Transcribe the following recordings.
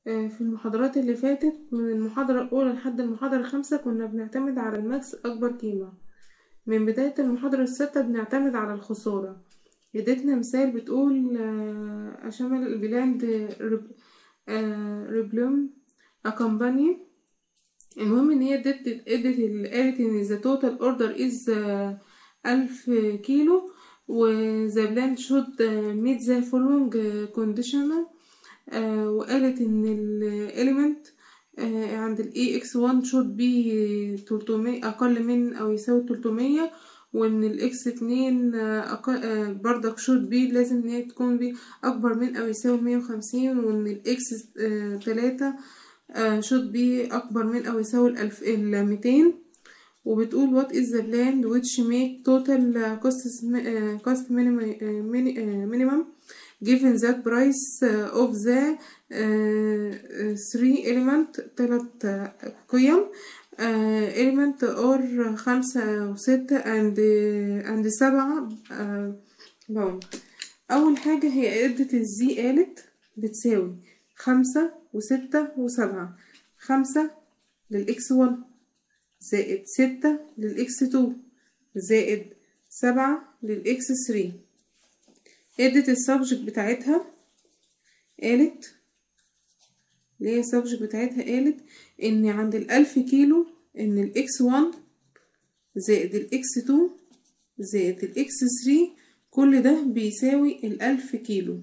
آه، في المحاضرات اللي فاتت من المحاضرة الأولى لحد المحاضرة الخامسة كنا بنعتمد على الماكس أكبر قيمة من بداية المحاضرة الستة بنعتمد على الخسارة اديتنا مثال بتقول آه، أشمل البلاند ريبلوم أكمباني المهم ان هي ادت ادت ال- قالت ان ذا توتال اوردر از ألف كيلو و the plant should meet the following conditional آه، وقالت ان ال element آه، عند ال EX1 should be 300 أقل من أو يساوي 300 وإن ال X2 آه، أقل آه، بردك should be لازم إن هي تكون بي أكبر من أو يساوي 150 وإن ال X3 should be أكبر من أو يساوي الألف الميتين وبتقول what is the plan which make total cost cost minimum minimum given that price of the three element تلات قيم element or خمسة وستة and and سبعة باوند أول حاجة هي ادت الزي قالت بتساوي خمسة وستة وسبعة خمسة للإكس ون زائد ستة للإكس تو زائد سبعة للإكس ثري ادت السبجكت بتاعتها قالت اللي هي السبجكت بتاعتها قالت ان عند الألف كيلو ان الإكس ون زائد الإكس تو زائد الإكس ثري كل ده بيساوي الألف كيلو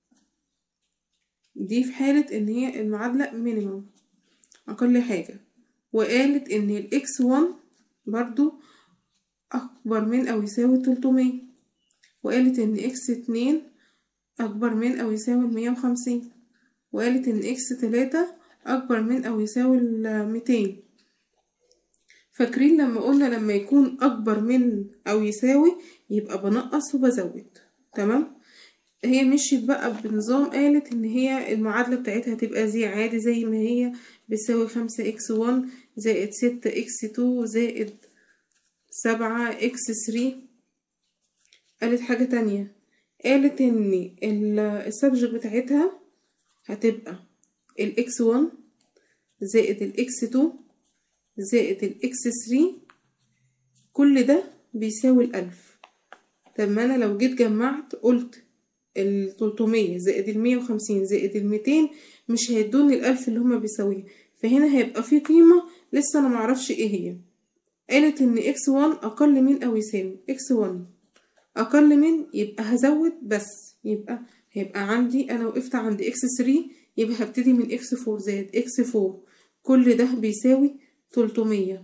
دي في حالة ان هي المعادلة مينيموم أقل حاجة وقالت ان الاكس 1 برضو اكبر من او يساوي 300 وقالت ان اكس 2 اكبر من او يساوي 150 وقالت ان اكس 3 اكبر من او يساوي 200 فاكرين لما قلنا لما يكون اكبر من او يساوي يبقى بنقص وبزود تمام هي مشيت بقى بنظام قالت ان هي المعادلة بتاعتها هتبقى زي عادي زي ما هي بتساوي خمسة اكس ون زائد ستة اكس تو زائد سبعة اكس ثري قالت حاجة تانية قالت ان السبجكت بتاعتها هتبقى الاكس ون زائد الاكس تو زائد الاكس ثري كل ده بيساوي الألف طب ما أنا لو جيت جمعت قلت التلتمية زائد المية وخمسين زائد الميتين مش هيدوني الألف اللي هما بيساويها فهنا هيبقى في قيمة لسه أنا معرفش ايه هي قالت إن إكس وان أقل من أو يساوي إكس وان أقل من يبقى هزود بس يبقى هيبقى عندي أنا وقفت عند إكس ثري يبقى هبتدي من إكس فور زائد إكس فور كل ده بيساوي تلتمية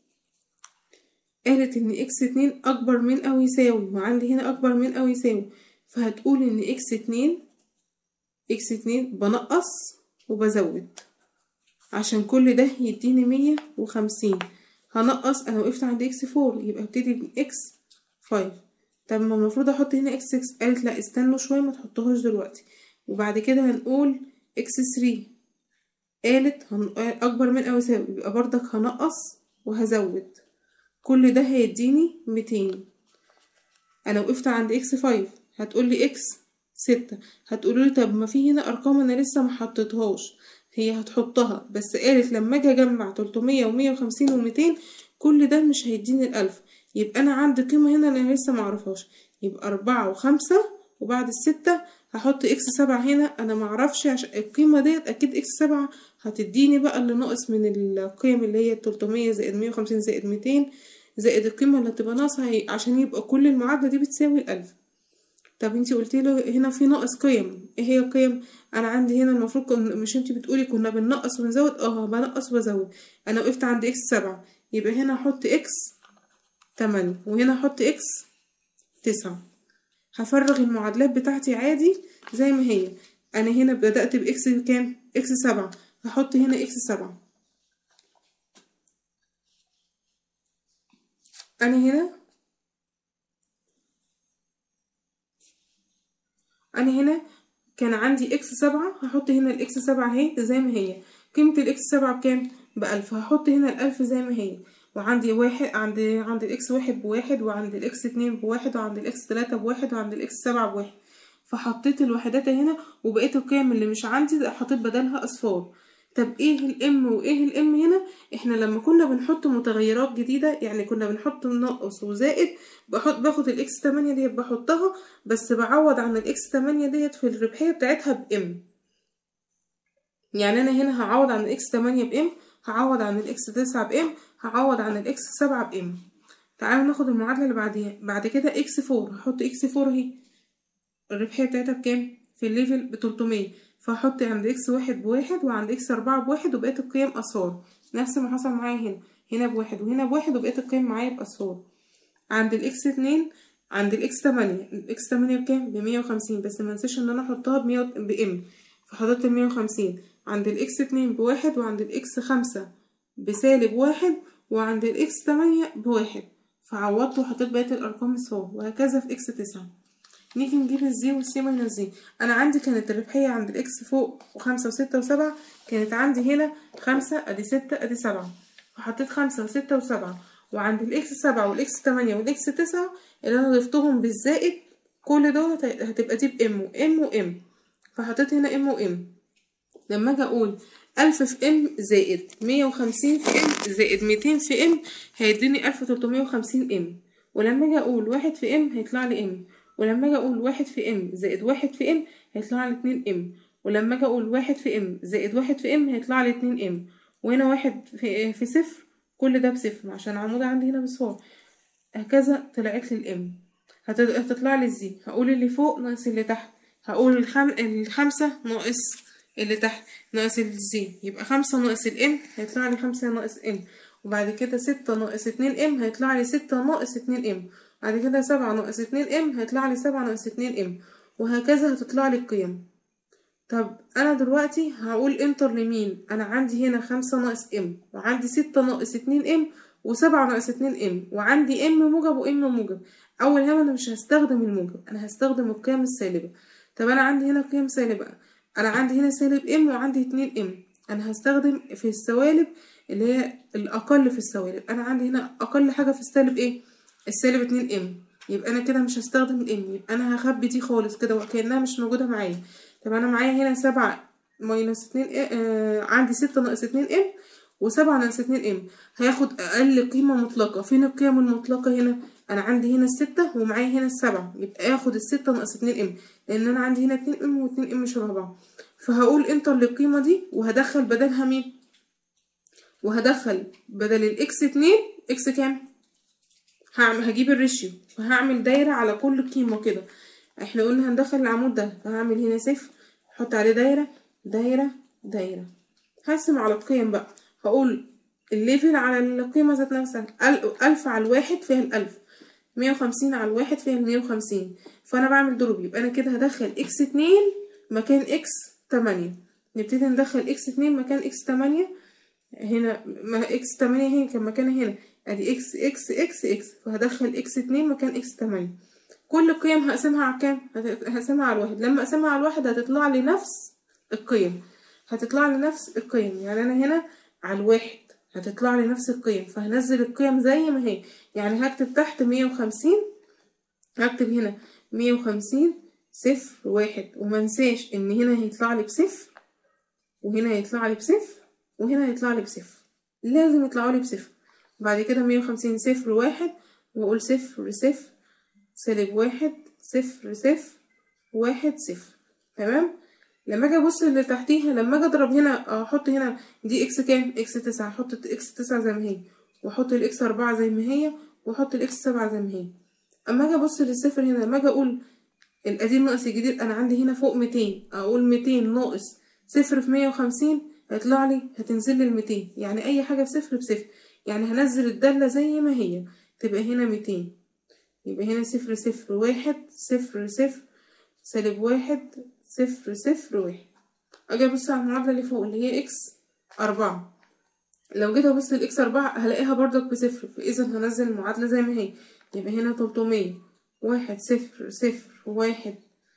قالت إن إكس اتنين أكبر من أو يساوي وعندي هنا أكبر من أو يساوي فهتقول ان اكس اتنين اكس اتنين بنقص وبزود عشان كل ده يديني مية وخمسين هنقص انا وقفت عند اكس فور يبقى ابتدي من اكس فايف طب ما المفروض احط هنا اكس سكس قالت لا استنوا شوية ما تحطوهاش دلوقتي وبعد كده هنقول اكس ثري قالت هن... اكبر من او يساوي يبقى برضك هنقص وهزود كل ده هيديني ميتين انا وقفت عند اكس فايف هتقولي اكس ستة هتقولي طب ما في هنا ارقام انا لسه ما حطيتهاش هي هتحطها بس قالت لما اجي اجمع تلتمية ومية وخمسين وميتين كل ده مش هيديني الالف يبقى انا عندي قيمة هنا انا لسه معرفهاش يبقى اربعة وخمسة وبعد الستة هحط اكس سبعة هنا انا معرفش عشان القيمة ديت اكيد اكس سبعة هتديني بقى اللي ناقص من القيم اللي هي تلتمية زائد مية وخمسين زائد ميتين زائد القيمة اللي هتبقى ناقصة عشان يبقى كل المعادلة دي بتساوي الألف طب انتي قلتي له هنا في ناقص قيم ايه هي القيم انا عندي هنا المفروض كن مش انتي بتقولي كنا بننقص ونزود اه بنقص وبزود انا وقفت عند اكس سبعة يبقى هنا احط اكس تمانية وهنا احط اكس تسعة هفرغ المعادلات بتاعتي عادي زي ما هي انا هنا بدأت باكس كام اكس سبعة هحط هنا اكس سبعة انا هنا انا هنا كان عندي اكس سبعة هحط هنا الاكس سبعة اهي زي ما هي قيمة الاكس سبعة بكام بألف هحط هنا الألف زي ما هي وعندي واحد عند عند الاكس واحد بواحد وعند الاكس اتنين بواحد وعند الاكس تلاتة بواحد وعند الاكس سبعة بواحد فحطيت الوحدات هنا وبقيت القيم اللي مش عندي حطيت بدلها اصفار طب ايه الام وايه الام هنا احنا لما كنا بنحط متغيرات جديدة يعني كنا بنحط ناقص وزائد بحط باخد الاكس تمانية ديت بحطها بس بعوض عن الاكس تمانية ديت في الربحية بتاعتها بام يعني انا هنا هعوض عن الاكس تمانية بام هعوض عن الاكس تسعة بام هعوض عن الاكس سبعة بام تعالوا ناخد المعادلة اللي بعديها بعد كده اكس فور هحط اكس فور اهي الربحية بتاعتها بكام في الليفل بتلتمية فهحط عند اكس واحد بواحد وعند اكس اربعة بواحد وبقيت القيم اصفار نفس ما حصل معايا هنا هنا بواحد وهنا بواحد وبقيت القيم معايا باصفار عند الاكس اتنين عند الاكس تمانية الاكس تمانية بكام بمية وخمسين بس منساش ان انا احطها بمية بام فحطيت المية وخمسين عند الاكس اتنين بواحد وعند الاكس خمسة بسالب واحد وعند الاكس تمانية بواحد فعوضت وحطيت بقية الارقام اصفار وهكذا في اكس تسعة نيجي نجيب الزي والسي ماينس زي انا عندي كانت الربحية عند الاكس فوق وخمسة وستة وسبعة كانت عندي هنا خمسة ادي ستة ادي سبعة فحطيت خمسة وستة وسبعة وعند الاكس سبعة والاكس تمانية والاكس تسعة اللي انا ضفتهم بالزائد كل دول هتبقى دي بام وام وام فحطيت هنا ام وام لما اجي اقول ألف في ام زائد مية وخمسين في ام زائد ميتين في ام هيديني ألف تلتمية وخمسين ام ولما اجي اقول واحد في ام هيطلع لي ام ولما اجي اقول واحد في ام زائد واحد في ام هيطلع لي اتنين ام ولما اجي اقول واحد في ام زائد واحد في ام هيطلع لي اتنين ام وهنا واحد في, في صفر كل ده بصفر عشان العمود عندي هنا بصفار هكذا طلعت لي الام هتطلع لي الزي هقول اللي فوق ناقص اللي تحت هقول الخم... الخمسة ناقص اللي تحت ناقص الزي يبقى خمسة ناقص الام هيطلع لي خمسة ناقص ام وبعد كده ستة ناقص اتنين ام هيطلع لي ستة ناقص اتنين ام بعد كده سبعة ناقص اتنين ام هيطلع لي سبعة ناقص اتنين ام وهكذا هتطلع لي القيم طب انا دلوقتي هقول انتر لمين انا عندي هنا خمسة ناقص ام وعندي ستة ناقص اتنين ام وسبعة ناقص اتنين ام وعندي ام موجب وام موجب اول هنا انا مش هستخدم الموجب انا هستخدم القيم السالبة طب انا عندي هنا قيم سالبة انا عندي هنا سالب ام وعندي اتنين ام انا هستخدم في السوالب اللي هي الاقل في السوالب انا عندي هنا اقل حاجة في السالب ايه السالب اتنين ام يبقى انا كده مش هستخدم الام يبقى انا هخبي دي خالص كده وكأنها مش موجودة معايا طب انا معايا هنا سبعة ماينس اتنين آه عندي ستة ناقص اتنين ام وسبعة ناقص اتنين ام هياخد اقل قيمة مطلقة فين القيم المطلقة هنا انا عندي هنا الستة ومعايا هنا السبعة يبقى ياخد الستة ناقص اتنين ام لان انا عندي هنا اتنين ام واتنين ام شبه بعض فهقول انتر للقيمة دي وهدخل بدلها مين وهدخل بدل الاكس اتنين اكس كام هعمل هجيب الريشيو فهعمل دايرة على كل قيمة كده احنا قلنا هندخل العمود ده فهعمل هنا صفر احط عليه دايرة دايرة دايرة هقسم على القيم بقى هقول الليفل على القيمة ذات نفسها ألف على الواحد فيها الألف مية وخمسين على الواحد فيها المية وخمسين فأنا بعمل ضرب يبقى أنا كده هدخل إكس اتنين مكان إكس تمانية نبتدي ندخل إكس اتنين مكان إكس تمانية هنا إكس تمانية هنا كان مكانها هنا ادي اكس اكس اكس اكس فهدخل اكس اتنين مكان اكس تمانية كل القيم هقسمها على كام هقسمها على الواحد لما اقسمها على الواحد هتطلع لي نفس القيم هتطلع لي نفس القيم يعني انا هنا على الواحد هتطلع لي نفس القيم فهنزل القيم زي ما هي يعني هكتب تحت مية وخمسين هكتب هنا مية وخمسين صفر واحد ومنساش ان هنا هيطلع لي بصفر وهنا هيطلع لي بصفر وهنا هيطلع لي بصفر لازم يطلعوا لي بصفر بعد كده مية وخمسين صفر واحد وأقول صفر صفر سالب واحد صفر صفر واحد صفر تمام لما اجي ابص اللي تحتيها لما اجي اضرب هنا احط هنا دي اكس كام اكس تسعة احط اكس تسعة زي ما هي واحط الاكس اربعة زي ما هي واحط الاكس سبعة زي ما هي اما اجي ابص للصفر هنا لما اجي اقول القديم ناقص الجديد انا عندي هنا فوق ميتين اقول ميتين ناقص صفر في مية وخمسين هيطلع لي هتنزل لي الميتين يعني اي حاجة بصفر بصفر يعني هنزل الدالة زي ما هي تبقى هنا ميتين يبقى هنا صفر صفر واحد صفر صفر سالب واحد صفر صفر واحد اجي ابص على المعادلة اللي فوق اللي هي اكس أربعة لو جيت ابص الاكس أربعة هلاقيها برضك بصفر فاذا هنزل المعادلة زي ما هي يبقى هنا تلتمية واحد صفر صفر واحد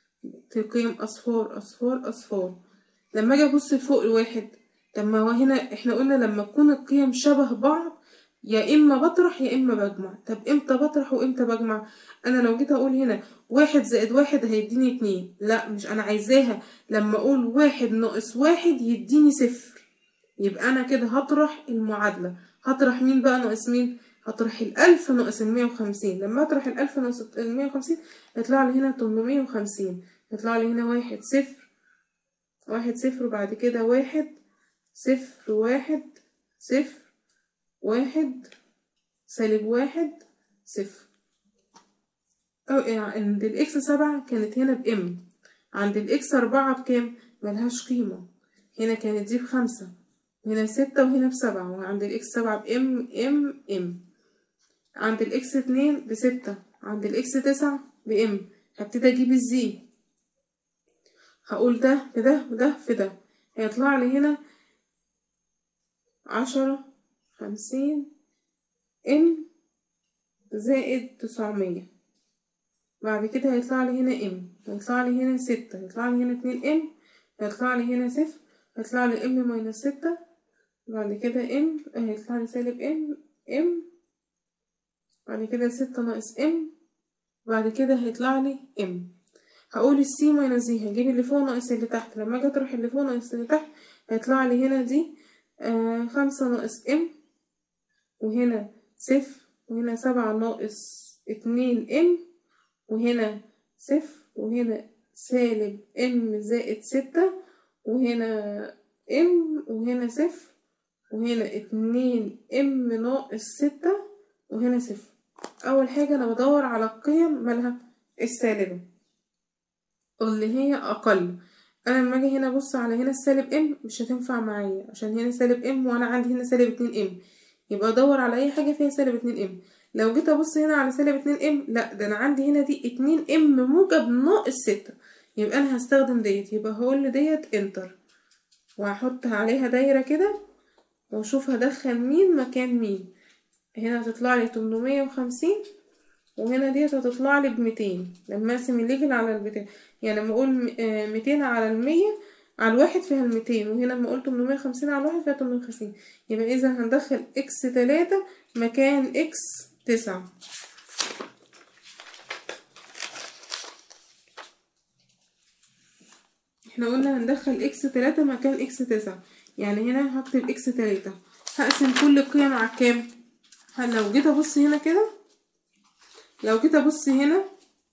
قيم أصفار أصفار أصفار لما اجي ابص لفوق الواحد طب ما هو هنا احنا قلنا لما تكون القيم شبه بعض يا اما بطرح يا اما بجمع طب امتى بطرح وامتى بجمع انا لو جيت اقول هنا واحد زائد واحد هيديني اتنين لا مش انا عايزاها لما اقول واحد ناقص واحد يديني صفر يبقى انا كده هطرح المعادلة هطرح مين بقى ناقص مين هطرح الألف ناقص المية وخمسين لما أطرح الألف ناقص المية وخمسين يطلع لي هنا تمنمية وخمسين يطلع لي هنا واحد صفر واحد صفر وبعد كده واحد صفر واحد صفر واحد سالب واحد صفر أو يعني عند الإكس سبعة كانت هنا بإم عند الإكس أربعة بكام ملهاش قيمة هنا كانت دي بخمسة هنا بستة وهنا بسبعة وعند الإكس سبعة بإم إم إم عند الإكس اتنين بستة عند الإكس تسعة بإم هبتدي أجيب الزي هقول ده في ده وده في ده هيطلع لي هنا عشرة خمسين ام زائد تسعمية بعد كده هيطلع لي هنا ام هيطلع لي هنا ستة هيطلع لي هنا اتنين ام هيطلع لي هنا صفر هيطلع لي ام ماينس ستة بعد كده ام هيطلع لي سالب ام ام بعد كده ستة ناقص ام بعد كده هيطلع لي ام هقول السي ماينس دي هجيب اللي فوق ناقص اللي تحت لما اجي اطرح اللي فوق ناقص اللي تحت هيطلع لي هنا دي آه خمسة ناقص ام وهنا صفر وهنا سبعة ناقص اتنين ام وهنا صفر وهنا سالب ام زائد ستة وهنا ام وهنا صفر وهنا اتنين ام ناقص ستة وهنا صفر أول حاجة أنا بدور على القيم مالها السالبة اللي هي أقل أنا لما أجي هنا أبص على هنا السالب ام مش هتنفع معايا عشان هنا سالب ام وأنا عندي هنا سالب اتنين ام يبقى ادور على اي حاجه فيها سالب اتنين ام لو جيت ابص هنا على سالب اتنين ام لا ده انا عندي هنا دي اتنين ام موجب ناقص ستة يبقى انا هستخدم ديت يبقى هقول ديت انتر وهحط عليها دايره كده واشوف هدخل مين مكان مين هنا هتطلع لي تمنمية وخمسين وهنا ديت هتطلع لي بميتين لما اقسم الليفل على البتاع يعني لما اقول ميتين على المية على الواحد فيها الميتين وهنا لما قلت تمنمية وخمسين على الواحد فيها تمنمية وخمسين يبقى إذا هندخل إكس تلاتة مكان إكس تسعة احنا قلنا هندخل إكس تلاتة مكان إكس تسعة يعني هنا هكتب إكس تلاتة هقسم كل القيم على كام لو جيت أبص هنا كده لو جيت أبص هنا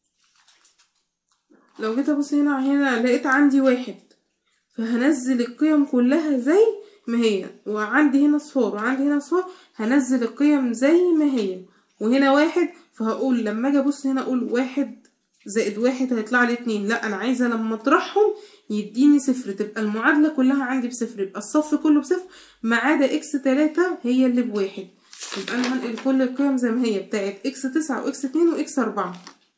لو جيت أبص هنا هنا لقيت عندي واحد فهنزل القيم كلها زي ما هي وعندي هنا صفار وعندي هنا صفار هنزل القيم زي ما هي وهنا واحد فهقول لما اجي ابص هنا اقول واحد زائد واحد هيطلع لي اتنين لا انا عايزه لما اطرحهم يديني صفر تبقى المعادله كلها عندي بصفر يبقى الصف كله بصفر ما عدا اكس تلاتة هي اللي بواحد يبقى انا هنقل كل القيم زي ما هي بتاعت اكس تسعة واكس اتنين واكس اربعة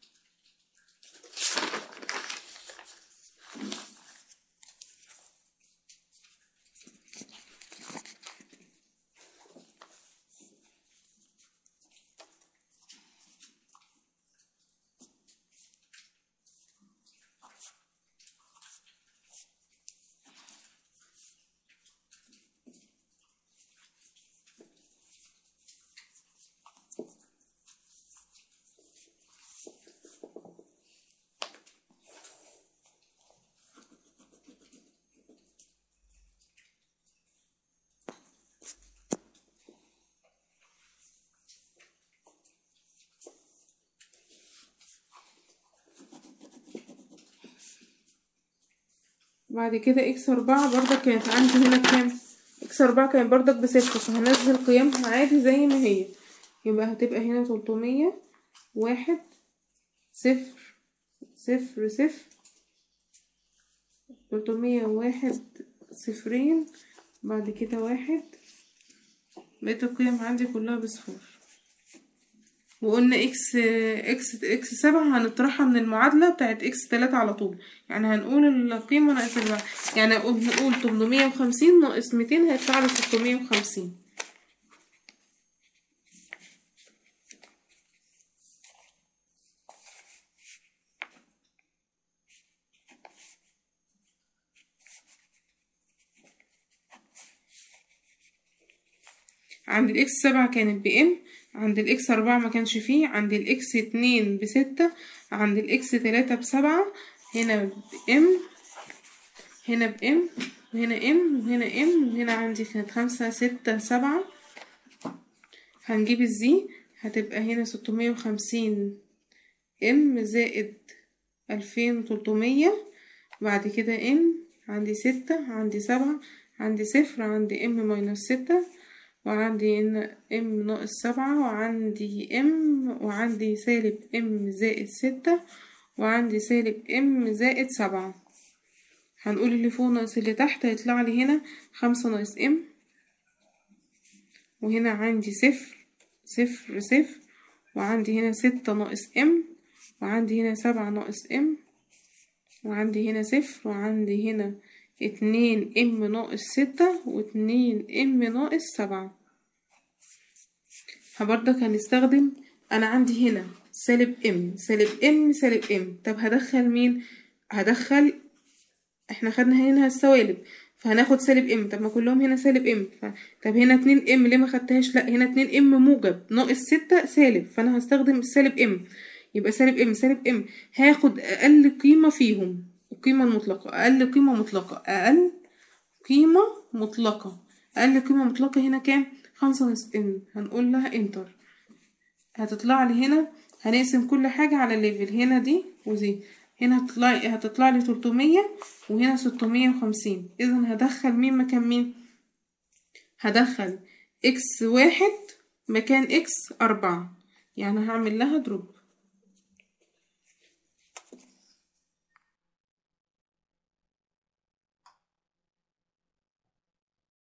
بعد كده اكس اربعة برضك كانت عندي هنا كام اكس اربعة كانت برضك بصفر فهنزل قيمها عادي زي ما هي يبقى هتبقى هنا تلتمية واحد صفر صفر صفر تلتمية واحد صفرين بعد كده واحد بقيت القيم عندي كلها بصفار وقلنا اكس اكس اكس سبعة هنطرحها من المعادلة بتاعت اكس تلاتة على طول يعني هنقول القيمة ناقص الواحد يعني نقول تمنمية وخمسين ناقص ميتين هيطلع لي ستمية وخمسين عند الاكس سبعة كانت بام عند الاكس أربعة ما كانش فيه عند الاكس اتنين بستة عند الاكس تلاتة بسبعة هنا بام هنا بام وهنا ام وهنا ام وهنا عندي كانت خمسة ستة سبعة هنجيب الزي هتبقى هنا ستمية وخمسين ام زائد ألفين وتلتمية بعد كده ام عندي ستة عندي سبعة عندي صفر عندي ام ماينس ستة وعندي هنا ام ناقص سبعة وعندي ام وعندي سالب ام زائد ستة وعندي سالب ام زائد سبعة هنقول اللي فوق ناقص اللي تحت هيطلع لي هنا خمسة ناقص ام وهنا عندي صفر صفر صفر وعندي هنا ستة ناقص ام وعندي هنا سبعة ناقص ام وعندي هنا صفر وعندي هنا اتنين ام ناقص ستة واتنين ام ناقص سبعة برضك هنستخدم انا عندي هنا سالب ام سالب ام سالب ام طب هدخل مين هدخل احنا خدنا هنا السوالب فهناخد سالب ام طب ما كلهم هنا سالب ام ف... طب هنا اتنين ام ليه ما خدتهاش لا هنا اتنين ام موجب ناقص ستة سالب فانا هستخدم السالب ام يبقى سالب ام سالب ام هاخد اقل قيمة فيهم القيمة المطلقة اقل قيمة مطلقة اقل قيمة مطلقة اقل قيمة مطلقة هنا كام خمسة ناقص ام هنقول لها انتر هتطلع لي هنا هنقسم كل حاجة على الليفل هنا دي ودي هنا هتطلع هتطلع لي تلتمية وهنا ستمية وخمسين اذا هدخل مين مكان مين هدخل اكس واحد مكان اكس اربعة يعني هعمل لها دروب